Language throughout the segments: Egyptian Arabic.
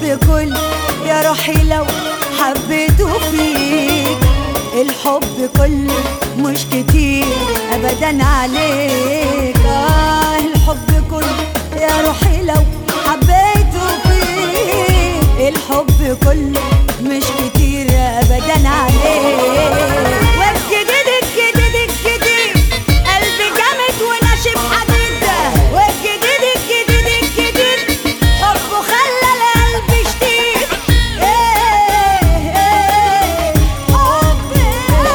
الحب كل يا روحي لو حبيته فيك الحب كله مش كتير ابدا عليك آه الحب كله يا روحي لو حبيته فيك الحب كله مش كتير ابدا عليك والجديد الجديد الجديد قلبي جامد وناشف حديد والجديد الجديد الجديد حبه خلى القلب شديد ايه ايه حبي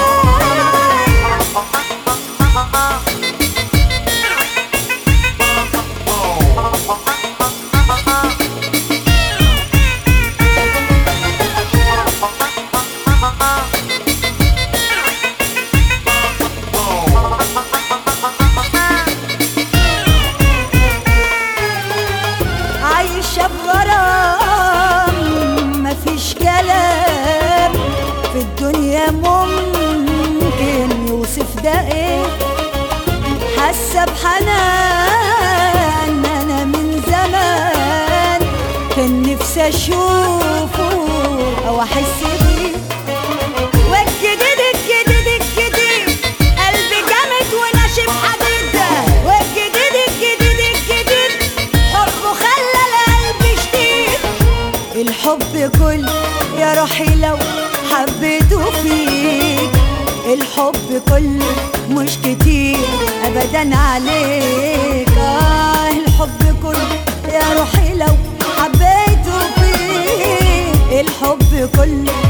عايشة بغرام مفيش كلام في الدنيا ممكن يوصف ده ايه حاسة بحنان انا من زمان كان نفسي اشوفه او احس بيه والجديد الجديد الجديد قلبي جامد وناشف حديد والجديد الجديد الجديد حبه خلى القلب شديد الحب كل يا روحي لو حبيته فيك الحب كله مش كتير ابدا عليك آه الحب كله يا روحي لو حبيته فيك الحب كله